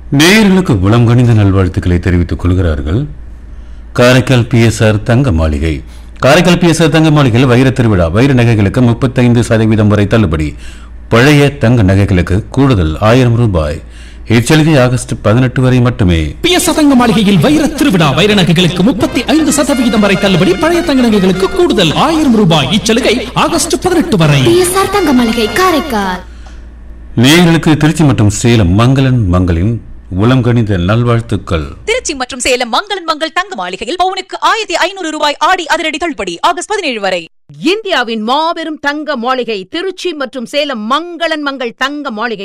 நேயர்களுக்கு உளம் கணிந்த நல்வாழ்த்துக்களை தெரிவித்துக் கொள்கிறார்கள் காரைக்கால் பிஎஸ்ஆர் தங்க மாளிகை காரைக்கால் பிஎஸ்ஆர் தங்க மாளிகையில் வைர திருவிழா வைர நகைகளுக்கு முப்பத்தைந்து சதவீதம் வரை தள்ளுபடி பழைய தங்க நகைகளுக்கு கூடுதல் ஆயிரம் ரூபாய் இச்சலுகை ஆகஸ்ட் பதினெட்டு வரை மட்டுமே பிஎஸ் தங்க மாளிகையில் வைர திருவிழா வைர நகைகளுக்கு முப்பத்தி ஐந்து சதவிகிதம் வரை தள்ளுபடி பழைய தங்க நகைகளுக்கு கூடுதல் ஆயிரம் ரூபாய் இச்சலுகை ஆகஸ்ட் பதினெட்டு வரை பிஎஸ்ஆர் தங்க மாளிகை காரைக்கால் நேயர்களுக்கு திருச்சி மற்றும் சேலம் மங்களன் மங்களின் உளம் கணிந்த நல்வாழ்த்துக்கள் திருச்சி மற்றும் சேலம் மங்களன் மங்கள் தங்க மாளிகையில் பவுனுக்கு ஆயிரத்தி ஐநூறு ரூபாய் ஆடி அதிரடி தள்ளுபடி ஆகஸ்ட் பதினேழு வரை இந்தியாவின் மாபெரும் தங்க மாளிகை திருச்சி மற்றும் சேலம் மங்களன் மங்கள் தங்க மாளிகை